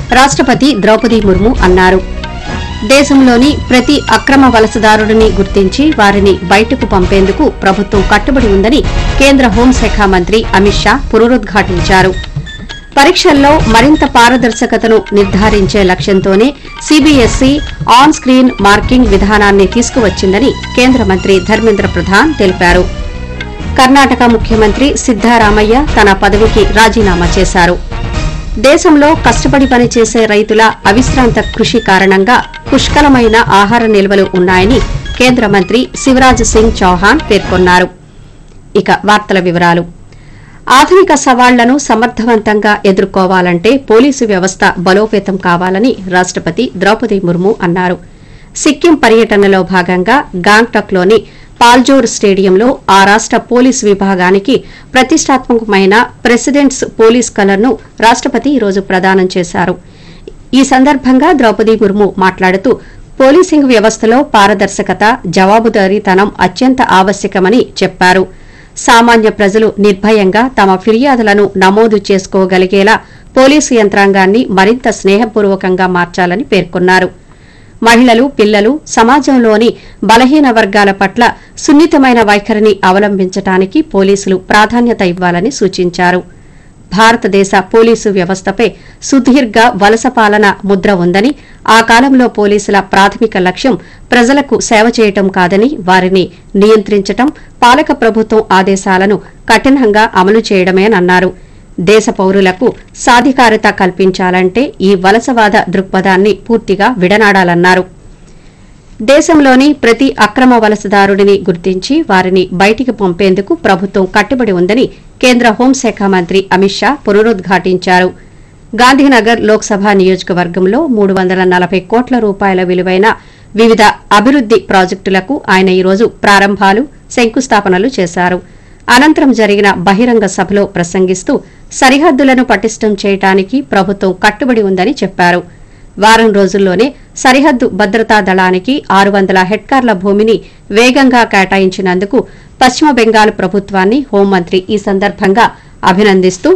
రాష్టపతి ద్రౌపది ముర్ము అన్నారు దేశంలోని ప్రతి అక్రమ వలసదారుడిని గుర్తించి వారిని బయటకు పంపేందుకు ప్రభుత్వం కట్టుబడి ఉందని కేంద్ర హోంశాఖ మంత్రి అమిత్ షా పునరుద్ఘాటించారు పరీక్షల్లో మరింత పారదర్శకతను నిర్ధారించే లక్ష్యంతోనే సీబీఎస్ఈ ఆన్ స్క్రీన్ మార్కింగ్ విధానాన్ని తీసుకువచ్చిందని కేంద్ర మంత్రి ధర్మేంద్ర ప్రధాన్ తెలిపారు కర్ణాటక ముఖ్యమంత్రి సిద్దారామయ్య తన పదవికి రాజీనామా చేశారు దేశంలో కష్టపడి పనిచేసే రైతుల అవిశ్రాంత కృషి కారణంగా పుష్కలమైన ఆహార నిల్వలు ఉన్నాయని కేంద్ర మంత్రి శివరాజ్ సింగ్ చౌహాన్ పేర్కొన్నారు ఇక వార్తల వివరాలు ఆధునిక సవాళ్లను సమర్థవంతంగా ఎదుర్కోవాలంటే పోలీసు వ్యవస్థ బలోపేతం కావాలని రాష్టపతి ద్రౌపది ముర్ము అన్నారు సిక్కిం పర్యటనలో భాగంగా గాంగ్టక్లోని పాల్జోర్ స్టేడియంలో ఆ రాష్ట పోలీసు విభాగానికి ప్రతిష్టాత్మకమైన ప్రెసిడెంట్స్ పోలీస్ కలర్ను రాష్టపతి ఈరోజు ప్రదానం చేశారు ఈ సందర్భంగా ద్రౌపది ముర్ము మాట్లాడుతూ పోలీసింగ్ వ్యవస్థలో పారదర్శకత జవాబుదారీతనం అత్యంత ఆవశ్యకమని చెప్పారు సామాన్య ప్రజలు నిర్భయంగా తమ ఫిర్యాదులను నమోదు చేసుకోగలిగేలా పోలీసు యంత్రాంగాన్ని మరింత స్నేహపూర్వకంగా మార్చాలని పేర్కొన్నారు మహిళలు పిల్లలు సమాజంలోని బలహీన వర్గాల పట్ల సున్నితమైన వైఖరిని అవలంబించడానికి పోలీసులు ప్రాధాన్యత ఇవ్వాలని సూచించారు భారతదేశ పోలీసు వ్యవస్థపై సుదీర్ఘ వలస పాలన ముద్ర ఉందని ఆ కాలంలో పోలీసుల ప్రాథమిక లక్ష్యం ప్రజలకు సేవ చేయటం కాదని వారిని నియంత్రించటం పాలక ప్రభుత్వం ఆదేశాలను కఠినంగా అమలు చేయడమేనన్నారు దేశ పౌరులకు సాధికారత కల్పించాలంటే ఈ వలసవాద దృక్పథాన్ని పూర్తిగా విడనాడాలన్నారు దేశంలోని ప్రతి అక్రమ వలసదారుడిని గుర్తించి వారిని బయటికి పంపేందుకు ప్రభుత్వం కట్టుబడి ఉందని కేంద్ర హోంశాఖ మంత్రి అమిత్ షా పునరుద్ఘాటించారు గాంధీనగర్ లోక్సభ నియోజకవర్గంలో మూడు వందల నలభై కోట్ల రూపాయల విలువైన వివిధ అభివృద్ది ప్రాజెక్టులకు ఆయన ఈరోజు ప్రారంభాలు శంకుస్థాపనలు చేశారు అనంతరం జరిగిన బహిరంగ సభలో ప్రసంగిస్తూ సరిహద్దులను పటిష్టం చేయడానికి ప్రభుత్వం కట్టుబడి ఉందని చెప్పారు వారం రోజుల్లోనే సరిహద్దు భద్రతా దళానికి ఆరు వందల హెక్టార్ల భూమిని వేగంగా కేటాయించినందుకు పశ్చిమ బెంగాల్ ప్రభుత్వాన్ని హోంమంత్రి ఈ సందర్భంగా అభినందిస్తూ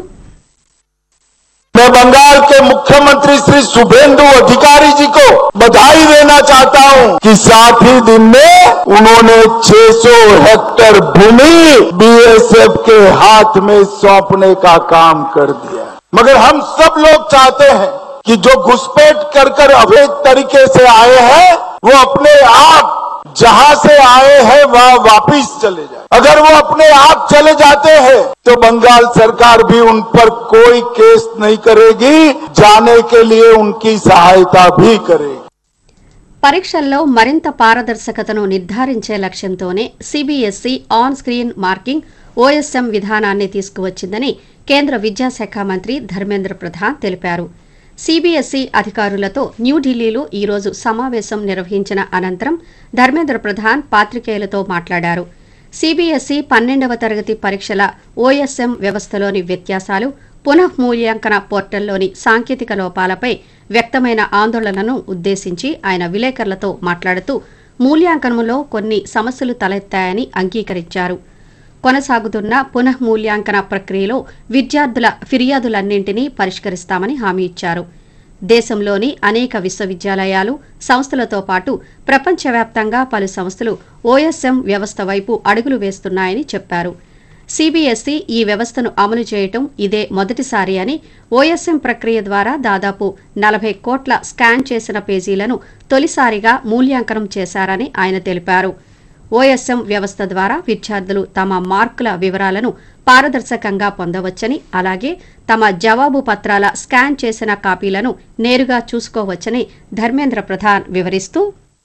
मैं बंगाल के मुख्यमंत्री श्री शुभेंदु अधिकारी जी को बधाई देना चाहता हूं कि साथ ही दिन में उन्होंने 600 हेक्टेयर भूमि बीएसएफ के हाथ में सौंपने का काम कर दिया मगर हम सब लोग चाहते हैं कि जो घुसपैठ कर कर अवैध तरीके से आए हैं वो अपने आप जहां से आए हैं वहां वापिस चले जाए अगर वो अपने आप चले जाते हैं तो बंगाल सरकार भी उन पर कोई केस नहीं करेगी जाने के लिए उनकी सहायता भी करेगी పరీక్షల్లో మరింత పారదర్శకతను నిర్ధారించే లక్ష్యంతోనే CBSE on screen marking OSM విధానాన్ని తీసుకువచ్చిందని కేంద్ర విద్యాశాఖ మంత్రి ధర్మేంద్ర ప్రధాన్ తెలిపారు సీబీఎస్ఈ అధికారులతో న్యూఢిల్లీలో ఈ రోజు సమావేశం నిర్వహించిన అనంతరం ధర్మేంద్ర ప్రధాన్ పాత్రికేయులతో మాట్లాడారు సీబీఎస్ఈ పన్నెండవ తరగతి పరీక్షల ఓఎస్ఎం వ్యవస్థలోని వ్యత్యాసాలు పునఃమూల్యాంకన పోర్టల్లోని సాంకేతిక లోపాలపై వ్యక్తమైన ఆందోళనను ఉద్దేశించి ఆయన విలేకరులతో మాట్లాడుతూ మూల్యాంకనంలో కొన్ని సమస్యలు తలెత్తాయని అంగీకరించారు కొనసాగుతున్న పునఃమూల్యాంకన ప్రక్రియలో విద్యార్థుల ఫిర్యాదులన్నింటినీ పరిష్కరిస్తామని హామీ ఇచ్చారు దేశంలోని అనేక విశ్వవిద్యాలయాలు సంస్థలతో పాటు ప్రపంచవ్యాప్తంగా పలు సంస్థలు ఓఎస్ఎం వ్యవస్థ వైపు అడుగులు వేస్తున్నాయని చెప్పారు సీబీఎస్ఈ ఈ వ్యవస్థను అమలు చేయటం ఇదే మొదటిసారి అని ఓఎస్ఎం ప్రక్రియ ద్వారా దాదాపు నలభై కోట్ల స్కాన్ చేసిన పేజీలను తొలిసారిగా మూల్యాంకనం చేశారని ఆయన తెలిపారు ఓఎస్ఎం వ్యవస్థ ద్వారా విద్యార్థులు తమ మార్కుల వివరాలను పారదర్శకంగా పొందవచ్చని అలాగే తమ జవాబు పత్రాల స్కాన్ చేసిన కాపీలను నేరుగా చూసుకోవచ్చని ధర్మేంద్ర ప్రధాన్ వివరిస్తూ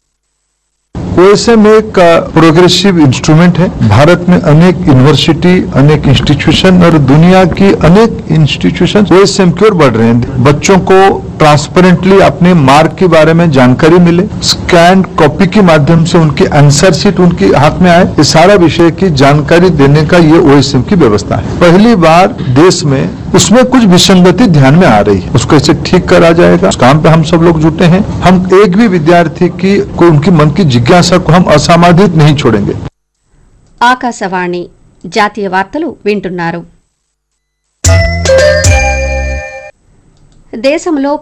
ओएसएम एक प्रोग्रेसिव इंस्ट्रूमेंट है भारत में अनेक यूनिवर्सिटी अनेक इंस्टीट्यूशन और दुनिया की अनेक इंस्टीट्यूशन ओएसएम की ओर बढ़ रहे हैं बच्चों को ट्रांसपेरेंटली अपने मार्क के बारे में जानकारी मिले स्कैन कॉपी के माध्यम से उनकी आंसर शीट उनके हाथ में आए ये सारा विषय की जानकारी देने का ये ओएसएम की व्यवस्था है पहली बार देश में उसमें कुछ विसंगति ध्यान में आ रही है उसको कैसे ठीक करा जाएगा उस काम पे हम सब लोग जुटे हैं हम एक भी विद्यार्थी की को उनकी मन की जिज्ञासा को हम असामाधित नहीं छोड़ेंगे ఆకాశవాణి జాతీయ వార్తలు వింటున్నారు దేశంలో